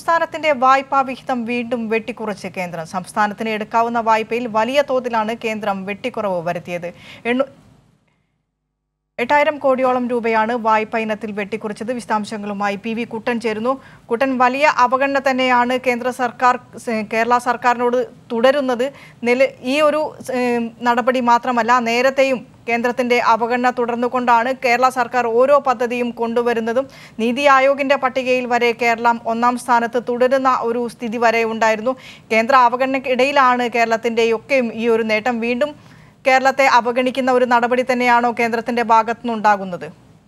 സംസ്ഥാനത്തിന്റെ വായ്പാ വിഹിതം വീണ്ടും വെട്ടിക്കുറച്ച് കേന്ദ്രം സംസ്ഥാനത്തിന് എടുക്കാവുന്ന വായ്പയിൽ വലിയ തോതിലാണ് കേന്ദ്രം വെട്ടിക്കുറവ് വരുത്തിയത് എണ്ണൂ എട്ടായിരം കോടിയോളം രൂപയാണ് വായ്പ ഇനത്തിൽ വെട്ടിക്കുറച്ചത് വിശദാംശങ്ങളുമായി പി വി കുട്ടൻ ചേരുന്നു കുട്ടൻ വലിയ അവഗണന തന്നെയാണ് കേന്ദ്ര സർക്കാർ സ- കേരള സർക്കാരിനോട് തുടരുന്നത് നില ഈ ഒരു ഏം, നടപടി മാത്രമല്ല നേരത്തെയും കേന്ദ്രത്തിന്റെ അവഗണന തുടർന്നുകൊണ്ടാണ് കേരള സർക്കാർ ഓരോ പദ്ധതിയും കൊണ്ടുവരുന്നതും നീതി ആയോഗിന്റെ പട്ടികയിൽ വരെ കേരളം ഒന്നാം സ്ഥാനത്ത് തുടരുന്ന ഒരു സ്ഥിതി വരെ ഉണ്ടായിരുന്നു കേന്ദ്ര അവഗണനയ്ക്കിടയിലാണ് കേരളത്തിൻ്റെയൊക്കെയും ഈ ഒരു നേട്ടം വീണ്ടും കേരളത്തെ അവഗണിക്കുന്ന ഒരു നടപടി തന്നെയാണോ കേന്ദ്രത്തിന്റെ ഭാഗത്തുനിന്നുണ്ടാകുന്നത്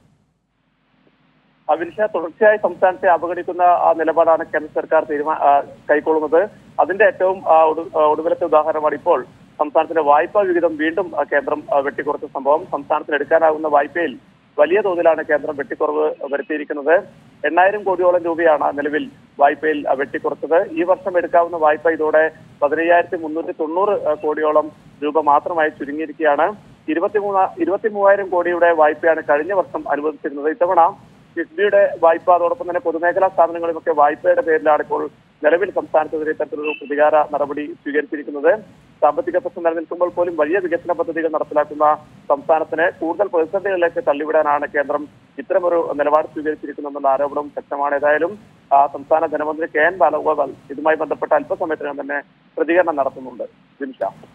അവിനിഷ തുടർച്ചയായി സംസ്ഥാനത്തെ അവഗണിക്കുന്ന ആ നിലപാടാണ് കേന്ദ്ര സർക്കാർ തീരുമാ ആ, കൈക്കൊള്ളുന്നത് അതിന്റെ ഏറ്റവും ആ, ഒടു- ആ, ഒടുവിലത്തെ ഉദാഹരണമാണ് ഇപ്പോൾ സംസ്ഥാനത്തിന്റെ വായ്പാ വിഹിതം വീണ്ടും ആ, കേന്ദ്രം ആ, വെട്ടിക്കുറച്ച സംഭവം സംസ്ഥാനത്തിന് എടുക്കാനാകുന്ന വായ്പയിൽ വലിയ തോതിലാണ് കേന്ദ്രം വെട്ടിക്കുറവ് വരുത്തിയിരിക്കുന്നത് എണ്ണായിരം കോടിയോളം രൂപയാണ് നിലവിൽ വായ്പയിൽ ആ, വെട്ടിക്കുറച്ചത് ഈ വർഷം എടുക്കാവുന്ന വായ്പ ഇതോടെ പതിനയ്യായിരത്തി മുന്നൂറ്റി തൊണ്ണൂറ് ആ, കോടിയോളം രൂപ മാത്രമായി ചുരുങ്ങിയിരിക്കുകയാണ് ഇരുപത്തിമൂന്ന് ഇരുപത്തി മൂവായിരം കോടിയുടെ വായ്പയാണ് കഴിഞ്ഞ വർഷം അനുവദിച്ചിരുന്നത് ഇത്തവണ കിഫ്ബിയുടെ വായ്പ അതോടൊപ്പം തന്നെ പൊതുമേഖലാ സ്ഥാപനങ്ങളുമൊക്കെ വായ്പയുടെ പേരിലാണ് ഇപ്പോൾ നിലവിൽ സംസ്ഥാനത്തെതിരെ ഇത്തരത്തിലൊരു പ്രതികാര നടപടി സ്വീകരിച്ചിരിക്കുന്നത് സാമ്പത്തിക പ്രശ്നം നിലനിൽക്കുമ്പോൾ പോലും വലിയ വികസന പദ്ധതികൾ നടപ്പിലാക്കുന്ന സംസ്ഥാനത്തിന് കൂടുതൽ പ്രതിസന്ധികളിലേക്ക് തള്ളിവിടാനാണ് കേന്ദ്രം ഇത്തരമൊരു നിലപാട് സ്വീകരിച്ചിരിക്കുന്നതെന്നുള്ള ആരോപണം ശക്തമാണ് ഏതായാലും ആ, സംസ്ഥാന ധനമന്ത്രി കെ എൻ ബാലഗോപാൽ ഇതുമായി ബന്ധപ്പെട്ട അല്പസമയത്തിനകം തന്നെ പ്രതികരണം നടത്തുന്നുണ്ട് ജിംഷ